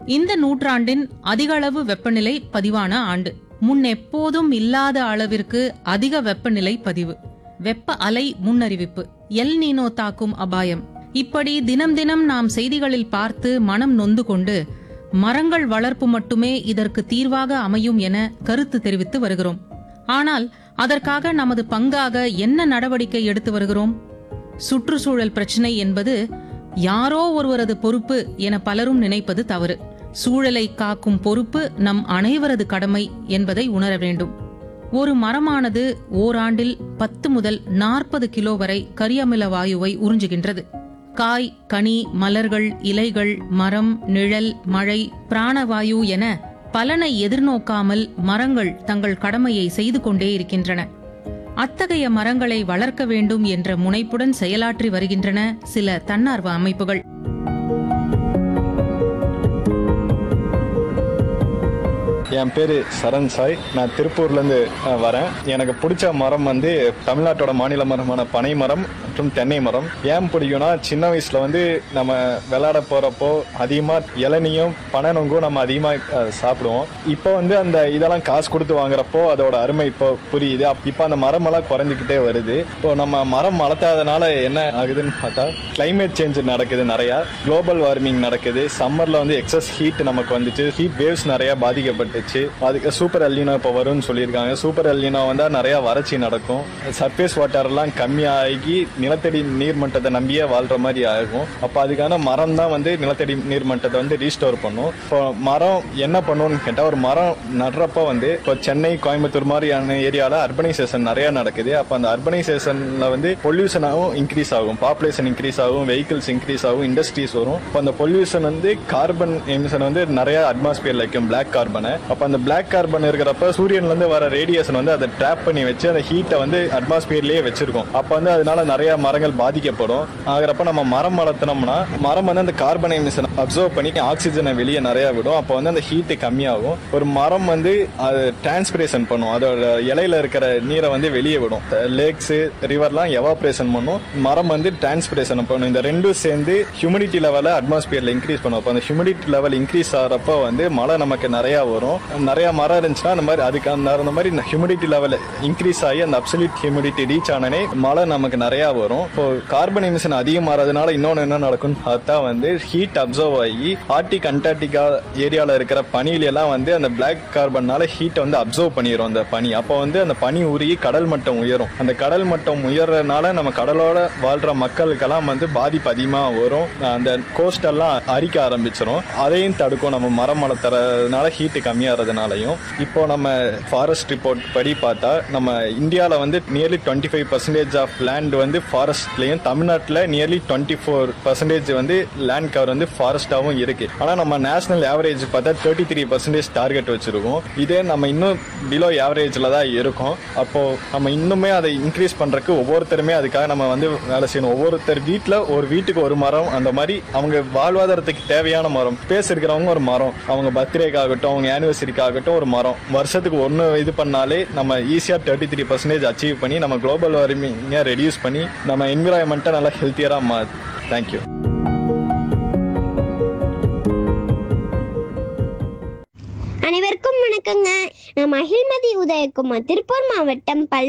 இந்த நூற்றாண்டின் அதிகளவு வெப்பநிலை பதிவான ஆண்டு முன் எப்போதும் இல்லாத அளவிற்கு அதிக வெப்பநிலை பதிவு வெப்ப அலை முன்னறிவிப்பு எல் நீனோ தாக்கும் அபாயம் இப்படி தினம் தினம் நாம் செய்திகளில் பார்த்து மனம் நொந்து கொண்டு மரங்கள் வளர்ப்பு மட்டுமே இதற்கு தீர்வாக அமையும் என கருத்து தெரிவித்து வருகிறோம் ஆனால் அதற்காக நமது பங்காக என்ன நடவடிக்கை எடுத்து வருகிறோம் சுற்றுச்சூழல் பிரச்சினை என்பது யாரோ ஒருவரது பொறுப்பு என பலரும் நினைப்பது தவறு சூழலை காக்கும் பொறுப்பு நம் அனைவரது கடமை என்பதை உணர வேண்டும் ஒரு மரமானது ஓராண்டில் பத்து முதல் நாற்பது கிலோ வரை கரியமில வாயுவை உறிஞ்சுகின்றது காய் கனி மலர்கள் இலைகள் மரம் நிழல் மழை பிராணவாயு என பலனை எதிர்நோக்காமல் மரங்கள் தங்கள் கடமையை செய்து கொண்டே இருக்கின்றன அத்தகைய மரங்களை வளர்க்க வேண்டும் என்ற முனைப்புடன் செயலாற்றி வருகின்றன சில தன்னார்வ அமைப்புகள் என் பேர் சரண் சாய் நான் திருப்பூர்லேருந்து அஹ், வரேன் எனக்கு பிடிச்ச மரம் வந்து தமிழ்நாட்டோட மாநில மரமான பனை மரம் மற்றும் தென்னை மரம் ஏன் பிடிக்கும்னா சின்ன வயசில் வந்து நம்ம விளையாட போகிறப்போ அதிகமாக இளநியும் பனநொங்கும் நம்ம அதிகமாக சாப்பிடுவோம் இப்போ வந்து அந்த இதெல்லாம் காசு கொடுத்து வாங்குறப்போ அதோட அருமை இப்போ புரியுது அப்- இப்போ அந்த மரமெல்லாம் குறைஞ்சிக்கிட்டே வருது இப்போ நம்ம மரம் வளர்த்தாதனால என்ன ஆகுதுன்னு பார்த்தா கிளைமேட் சேஞ்ச் நடக்குது நிறையா குளோபல் வார்மிங் நடக்குது சம்மரில் வந்து எக்ஸஸ் ஹீட் நமக்கு வந்துச்சு ஹீட் வேவ்ஸ் நிறைய பாதிக்கப்பட்டுச்சு அதுக்கு சூப்பர் எல்லினோ இப்போ வரும்னு சொல்லியிருக்காங்க சூப்பர் எல்லினோ வந்தால் நிறைய வறட்சி நடக்கும் சர்ஃபேஸ் வாட்டர் எல்லாம் கம்மியாகி நிலத்தடி நீர் மட்டத்தை நம்பியே வாழ்ற மாதிரி ஆகும் அப்போ அதுக்கான மரம் தான் வந்து நிலத்தடி நீர் மட்டத்தை வந்து ரீஸ்டோர் பண்ணும் இப்போ மரம் என்ன பண்ணும்னு கேட்டால் ஒரு மரம் நடுறப்ப வந்து இப்போ சென்னை கோயம்புத்தூர் மாதிரியான ஏரியாவில் அர்பனைசேஷன் நிறைய நடக்குது அப்போ அந்த அர்பனைசேஷனில் வந்து பொல்யூஷனாகவும் இன்க்ரீஸ் ஆகும் பாப்புலேஷன் இன்க்ரீஸ் ஆகும் வெஹிக்கிள்ஸ் இன்க்ரீஸ் ஆகும் இண்டஸ்ட்ரீஸ் வரும் இப்போ அந்த பொல்யூஷன் வந்து கார்பன் எமிஷன் வந்து நிறைய அட்மாஸ்பியர் வைக்கும் பிளாக் கார்பனை அப்போ அந்த பிளாக் கார்பன் இருக்கிறப்ப சூரியன்ல இருந்து வர ரேடியேஷன் வந்து அதை ட்ராப் பண்ணி வச்சு அந்த ஹீட்டை வந்து அட்மாஸ்பியர்லயே வச்சிருக்கும் அப்போ வந்து அதனால நிறைய மரங்கள் பாதிக்கப்படும் ஆகிறப்ப நம்ம மரம் வளர்த்தினோம்னா மரம் வந்து அந்த கார்பன் எமிஷன் அப்சர்வ் பண்ணி ஆக்சிஜனை வெளியே நிறைய விடும் அப்போ வந்து அந்த ஹீட்டு கம்மியாகும் ஒரு மரம் வந்து அது டிரான்ஸ்பிரேஷன் பண்ணும் அதோட இலையில இருக்கிற நீரை வந்து வெளியே விடும் லேக்ஸ் ரிவர்லாம் எவாப்ரேஷன் பண்ணும் மரம் வந்து டிரான்ஸ்பிரேஷன் பண்ணும் இந்த ரெண்டும் சேர்ந்து ஹியூமிடிட்டி லெவலை அட்மாஸ்பியர்ல இன்க்ரீஸ் பண்ணும் அப்போ அந்த ஹியூமிடிட்டி லெவல் இன்க்ரீஸ் ஆகிறப்ப வந்து மழை நமக்கு நிறைய வரும் நிறைய மரம் இருந்துச்சுன்னா அந்த மாதிரி அதுக்கு அந்த அந்த மாதிரி ஹியூமிடிட்டி லெவல் இன்க்ரீஸ் ஆகி அந்த அப்சல்யூட் ஹியூமிடிட்டி ரீச் ஆனனே மழை நமக்கு நிறைய வரும் இப்போ கார்பன் எமிஷன் அதிகமாகிறதுனால இன்னொன்று என்ன நடக்கும்னு பார்த்தா வந்து ஹீட் அப்சர்வ் ஆகி ஆர்டிக் அண்டார்டிகா ஏரியாவில் இருக்கிற பனியில எல்லாம் வந்து அந்த பிளாக் கார்பன்னால ஹீட்டை வந்து அப்சர்வ் பண்ணிடும் அந்த பனி அப்போ வந்து அந்த பனி உருகி கடல் மட்டம் உயரும் அந்த கடல் மட்டம் உயர்றதுனால நம்ம கடலோட வாழ்ற மக்களுக்கெல்லாம் வந்து பாதிப்பு அதிகமாக வரும் அந்த கோஸ்ட் எல்லாம் அரிக்க ஆரம்பிச்சிடும் அதையும் தடுக்கும் நம்ம மரம் வளர்த்துறதுனால ஹீட்டு கம்மியாகிறதுனாலையும் இப்போ நம்ம ஃபாரஸ்ட் ரிப்போர்ட் படி பார்த்தா நம்ம இந்தியாவில் வந்து nearly twenty five percentage of land வந்து ஃபாரஸ்ட்லேயும் தமிழ்நாட்டில் நியர்லி டுவெண்ட்டி ஃபோர் பர்சன்டேஜ் வந்து லேண்ட் கவர் வந்து ஃபாரஸ்டாகவும் இருக்கு ஆனால் நம்ம நேஷனல் ஆவரேஜ் பார்த்தா தேர்ட்டி த்ரீ பர்சன்டேஜ் டார்கெட் வச்சிருக்கோம் இதே நம்ம இன்னும் பிலோ ஆவரேஜில் தான் இருக்கோம் அப்போ நம்ம இன்னுமே அதை இன்க்ரீஸ் பண்றதுக்கு ஒவ்வொருத்தருமே அதுக்காக நம்ம வந்து வேலை செய்யணும் ஒவ்வொருத்தர் வீட்டில் ஒரு வீட்டுக்கு ஒரு மரம் அந்த மாதிரி அவங்க வாழ்வாதாரத்துக்கு தேவையான மரம் பேச இருக்கிறவங்க ஒரு மரம் அவங்க பர்த்டேக்காகட்டும் அவங்க ஆனிவர்சரிக்காகட்டும் ஒரு மரம் வருஷத்துக்கு ஒன்று இது பண்ணாலே நம்ம ஈஸியாக தேர்ட்டி த்ரீ பர்சன்டேஜ் அச்சீவ் பண்ணி நம்ம குளோபல் வார்மிங்கை ரெடியூஸ் பண்ணி நம்ம என்விரான்மெண்ட்டை நல்லா ஹெல்த்தியராக மா தேங்க்யூ அனைவருக்கும் வணக்கங்க நான் மகிழ்மதி உதயகுமார் திருப்பூர் மாவட்டம் பல்